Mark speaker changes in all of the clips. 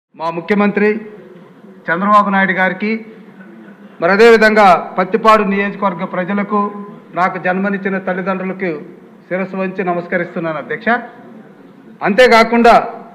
Speaker 1: మా ముఖ్యమంత్రి చంద్రబాబు నాయుడు గారికి మరి అదేవిధంగా పత్తిపాడు నియోజకవర్గ ప్రజలకు నాకు జన్మనిచ్చిన తల్లిదండ్రులకు శిరస్సు వంచి నమస్కరిస్తున్నాను అధ్యక్ష అంతేకాకుండా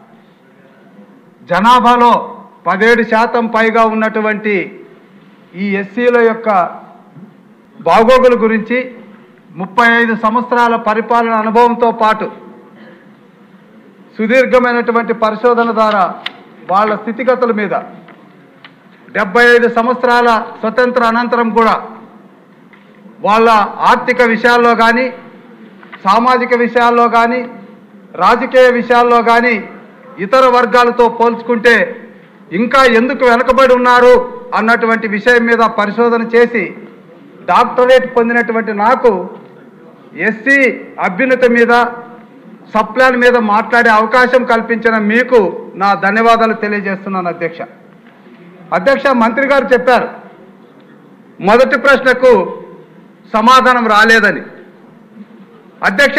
Speaker 1: జనాభాలో పదిహేడు శాతం పైగా ఉన్నటువంటి ఈ ఎస్సీల యొక్క బాగోగుల గురించి ముప్పై ఐదు సంవత్సరాల పరిపాలన అనుభవంతో పాటు సుదీర్ఘమైనటువంటి పరిశోధన ద్వారా వాళ్ళ స్థితిగతుల మీద డెబ్బై ఐదు సంవత్సరాల స్వతంత్ర అనంతరం కూడా వాళ్ళ ఆర్థిక విషయాల్లో కానీ సామాజిక విషయాల్లో కానీ రాజకీయ విషయాల్లో కానీ ఇతర వర్గాలతో పోల్చుకుంటే ఇంకా ఎందుకు వెనకబడి ఉన్నారు అన్నటువంటి విషయం మీద పరిశోధన చేసి డాక్టరేట్ పొందినటువంటి నాకు ఎస్సీ అభ్యున్నతి మీద సప్లాన్ మీద మాట్లాడే అవకాశం కల్పించిన మీకు నా ధన్యవాదాలు తెలియజేస్తున్నాను అధ్యక్ష అధ్యక్ష మంత్రి గారు చెప్పారు మొదటి ప్రశ్నకు సమాధానం రాలేదని అధ్యక్ష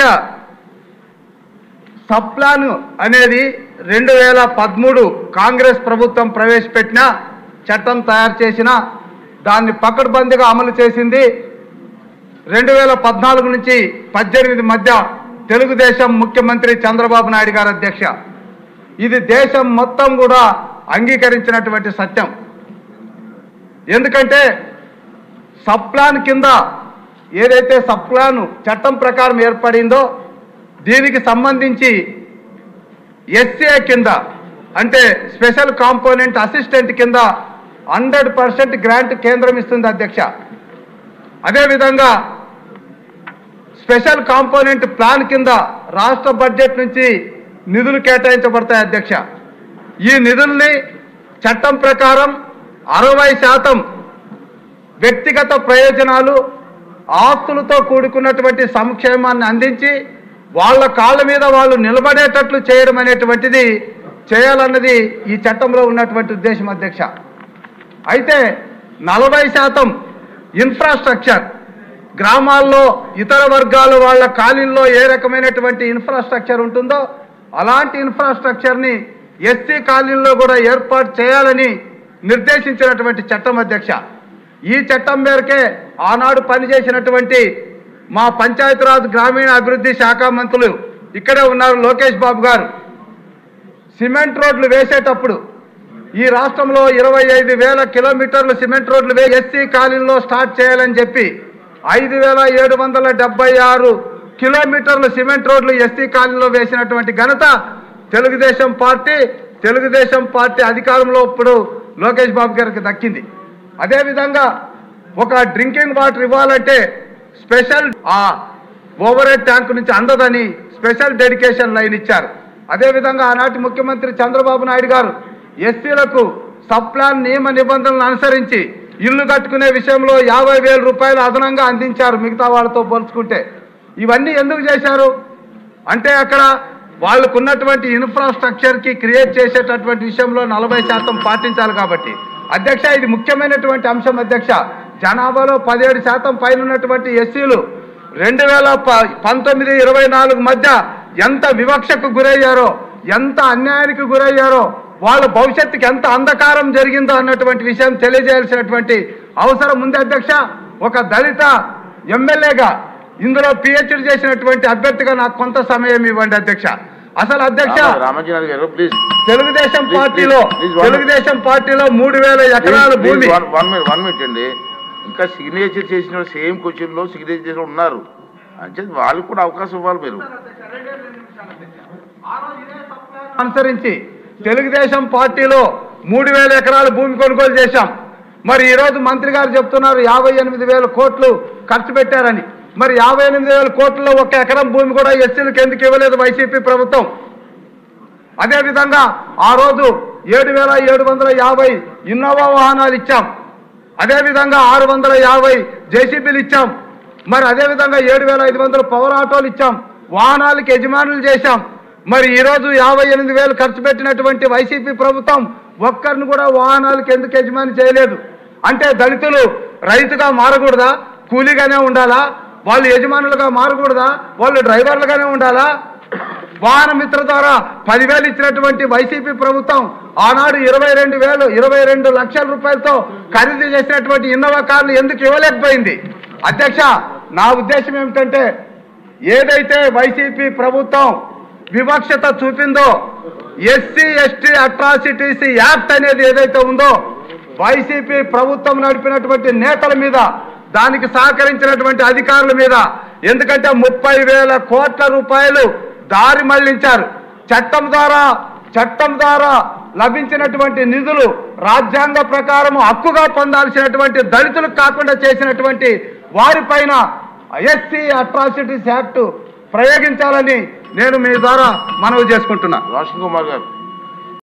Speaker 1: సప్లాన్ అనేది రెండు వేల పదమూడు కాంగ్రెస్ ప్రభుత్వం ప్రవేశపెట్టిన చట్టం తయారు చేసిన దాన్ని పకడ్బందీగా అమలు చేసింది రెండు వేల పద్నాలుగు నుంచి పద్దెనిమిది మధ్య తెలుగుదేశం ముఖ్యమంత్రి చంద్రబాబు నాయుడు గారు అధ్యక్ష ఇది దేశం మొత్తం కూడా అంగీకరించినటువంటి సత్యం ఎందుకంటే సప్లాన్ కింద ఏదైతే సప్లాన్ చట్టం ప్రకారం ఏర్పడిందో దీనికి సంబంధించి ఎస్ఏ కింద అంటే స్పెషల్ కాంపోనెంట్ అసిస్టెంట్ కింద హండ్రెడ్ పర్సెంట్ గ్రాంట్ కేంద్రం ఇస్తుంది అధ్యక్ష అదేవిధంగా స్పెషల్ కాంపోనెంట్ ప్లాన్ కింద రాష్ట్ర బడ్జెట్ నుంచి నిధులు కేటాయించబడతాయి అధ్యక్ష ఈ నిధుల్ని చట్టం ప్రకారం అరవై శాతం వ్యక్తిగత ప్రయోజనాలు ఆస్తులతో కూడుకున్నటువంటి సంక్షేమాన్ని అందించి వాళ్ళ కాళ్ళ మీద వాళ్ళు నిలబడేటట్లు చేయడం అనేటువంటిది చేయాలన్నది ఈ చట్టంలో ఉన్నటువంటి ఉద్దేశం అధ్యక్ష అయితే నలభై శాతం ఇన్ఫ్రాస్ట్రక్చర్ గ్రామాల్లో ఇతర వర్గాల వాళ్ళ కాలనీల్లో ఏ రకమైనటువంటి ఇన్ఫ్రాస్ట్రక్చర్ ఉంటుందో అలాంటి ఇన్ఫ్రాస్ట్రక్చర్ని ఎస్సీ కాలనీల్లో కూడా ఏర్పాటు చేయాలని నిర్దేశించినటువంటి చట్టం అధ్యక్ష ఈ చట్టం మేరకే ఆనాడు పనిచేసినటువంటి మా పంచాయతీరాజ్ గ్రామీణ అభివృద్ధి శాఖ మంత్రులు ఇక్కడే ఉన్నారు లోకేష్ బాబు గారు సిమెంట్ రోడ్లు వేసేటప్పుడు ఈ రాష్ట్రంలో ఇరవై ఐదు వేల కిలోమీటర్లు సిమెంట్ రోడ్లు వే ఎస్సీ కాలనీలో స్టార్ట్ చేయాలని చెప్పి ఐదు వేల ఏడు వందల డెబ్బై ఆరు కిలోమీటర్లు సిమెంట్ రోడ్లు ఎస్సీ కాలనీలో వేసినటువంటి ఘనత తెలుగుదేశం పార్టీ తెలుగుదేశం పార్టీ అధికారంలో ఇప్పుడు లోకేష్ బాబు గారికి దక్కింది అదేవిధంగా ఒక డ్రింకింగ్ వాటర్ ఇవ్వాలంటే స్పెషల్ ఆ ఓవర్ హెడ్ ట్యాంక్ నుంచి అందదని స్పెషల్ డెడికేషన్ లైన్ ఇచ్చారు అదేవిధంగా ఆనాటి ముఖ్యమంత్రి చంద్రబాబు నాయుడు గారు ఎస్సీలకు సప్లాన్ నియమ నిబంధనలను అనుసరించి ఇల్లు కట్టుకునే విషయంలో యాభై వేల రూపాయలు అదనంగా అందించారు మిగతా వాళ్ళతో పోల్చుకుంటే ఇవన్నీ ఎందుకు చేశారు అంటే అక్కడ వాళ్ళకు ఉన్నటువంటి ఇన్ఫ్రాస్ట్రక్చర్కి క్రియేట్ చేసేటటువంటి విషయంలో నలభై శాతం పాటించాలి కాబట్టి అధ్యక్ష ఇది ముఖ్యమైనటువంటి అంశం అధ్యక్ష జనాభాలో పదిహేడు శాతం పైన ఉన్నటువంటి ఎస్సీలు రెండు వేల ప- పంతొమ్మిది ఇరవై నాలుగు మధ్య ఎంత వివక్షకు గురయ్యారో ఎంత అన్యాయానికి గురయ్యారో వాళ్ళ భవిష్యత్తుకి ఎంత అంధకారం జరిగిందో అన్నటువంటి విషయం తెలియజేయాల్సినటువంటి అవసరం ఉంది అధ్యక్ష ఒక దళిత ఎమ్మెల్యేగా ఇందులో పిహెచ్డి చేసినటువంటి అభ్యర్థిగా నాకు కొంత సమయం ఇవ్వండి అధ్యక్ష అసలు అధ్యక్ష
Speaker 2: రామజీనాథ్ గారు ప్లీజ్
Speaker 1: తెలుగుదేశం
Speaker 2: Please,
Speaker 1: పార్టీలో
Speaker 2: please, please, one-
Speaker 1: తెలుగుదేశం పార్టీలో మూడు వేల ఎకరాల భూమి
Speaker 2: వన్ మినిట్ వన్ మినిట్ అండి ఇంకా సిగ్నేచర్ చేసిన సేమ్ క్వశ్చన్ లో సిగ్నేచర్ చేసిన ఉన్నారు అంటే వాళ్ళకి కూడా అవకాశం ఇవ్వాలి మీరు
Speaker 1: అనుసరించి తెలుగుదేశం పార్టీలో మూడు వేల ఎకరాల భూమి కొనుగోలు చేశాం మరి ఈరోజు మంత్రి గారు చెప్తున్నారు యాభై ఎనిమిది వేల కోట్లు ఖర్చు పెట్టారని మరి యాభై ఎనిమిది వేల కోట్లలో ఒక ఎకరం భూమి కూడా ఎస్సీలకు ఎందుకు ఇవ్వలేదు వైసీపీ ప్రభుత్వం అదేవిధంగా ఆ రోజు ఏడు వేల ఏడు వందల యాభై ఇన్నోవా వాహనాలు ఇచ్చాం అదేవిధంగా ఆరు వందల యాభై జేసీబీలు ఇచ్చాం మరి అదేవిధంగా ఏడు వేల ఐదు వందల పవర్ ఆటోలు ఇచ్చాం వాహనాలకు యజమానులు చేశాం మరి ఈరోజు యాభై ఎనిమిది వేలు ఖర్చు పెట్టినటువంటి వైసీపీ ప్రభుత్వం ఒక్కరిని కూడా వాహనాలకు ఎందుకు యజమాని చేయలేదు అంటే దళితులు రైతుగా మారకూడదా కూలీగానే ఉండాలా వాళ్ళు యజమానులుగా మారకూడదా వాళ్ళు డ్రైవర్లుగానే ఉండాలా వాహన మిత్ర ద్వారా పదివేలు ఇచ్చినటువంటి వైసీపీ ప్రభుత్వం ఆనాడు ఇరవై రెండు వేలు ఇరవై రెండు లక్షల రూపాయలతో ఖరీదు చేసినటువంటి ఇన్నోవా కార్లు ఎందుకు ఇవ్వలేకపోయింది అధ్యక్ష నా ఉద్దేశం ఏమిటంటే ఏదైతే వైసీపీ ప్రభుత్వం వివక్షత చూపిందో ఎస్సీ ఎస్టీ అట్రాసిటీస్ యాక్ట్ అనేది ఏదైతే ఉందో వైసీపీ ప్రభుత్వం నడిపినటువంటి నేతల మీద దానికి సహకరించినటువంటి అధికారుల మీద ఎందుకంటే ముప్పై వేల కోట్ల రూపాయలు దారి మళ్లించారు చట్టం ద్వారా చట్టం ద్వారా లభించినటువంటి నిధులు రాజ్యాంగ ప్రకారం హక్కుగా పొందాల్సినటువంటి దళితులకు కాకుండా చేసినటువంటి వారిపైన ఎస్సీ అట్రాసిటీస్ యాక్ట్ ప్రయోగించాలని నేను మీ ద్వారా మనవి చేసుకుంటున్నా
Speaker 2: రోషన్ కుమార్ గారు